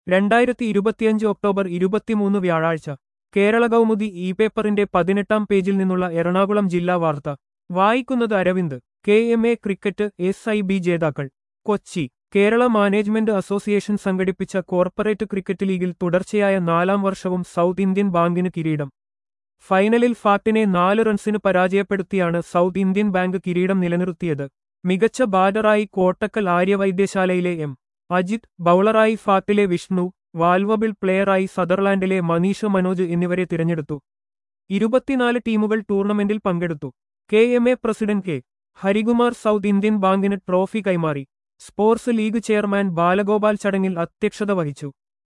രണ്ടായിരത്തി ഇരുപത്തിയഞ്ച് ഒക്ടോബർ ഇരുപത്തിമൂന്ന് വ്യാഴാഴ്ച കേരള കൗമുദി ഇ പേപ്പറിന്റെ പതിനെട്ടാം പേജിൽ നിന്നുള്ള എറണാകുളം ജില്ലാ വാർത്ത വായിക്കുന്നത് Aravind K M A cricket S I B ജേതാക്കൾ കൊച്ചി കേരള മാനേജ്മെന്റ് അസോസിയേഷൻ സംഘടിപ്പിച്ച കോർപ്പറേറ്റ് ക്രിക്കറ്റ് ലീഗിൽ തുടർച്ചയായ നാലാം വർഷവും സൗത്ത് ഇന്ത്യൻ ബാങ്കിന് കിരീടം ഫൈനലിൽ ഫാക്ടിനെ നാല് റൺസിന് പരാജയപ്പെടുത്തിയാണ് സൗത്ത് ഇന്ത്യൻ ബാങ്ക് കിരീടം നിലനിർത്തിയത് മികച്ച ബാറ്ററായി കോട്ടക്കൽ ആര്യവൈദ്യശാലയിലെ എം അജിത് ബൌളറായി ഫാക്ടിലെ വിഷ്ണു വാൽവബിൾ പ്ലെയറായി സദർലാൻഡിലെ മനീഷ മനോജ് എന്നിവരെ തിരഞ്ഞെടുത്തു ഇരുപത്തിനാല് ടീമുകൾ ടൂർണമെന്റിൽ പങ്കെടുത്തു K M A president K Harikumar south Indian ബാങ്കിന് ട്രോഫി കൈമാറി സ്പോർട്സ് ലീഗ് ചെയർമാൻ ബാലഗോപാൽ ചടങ്ങിൽ അധ്യക്ഷത വഹിച്ചു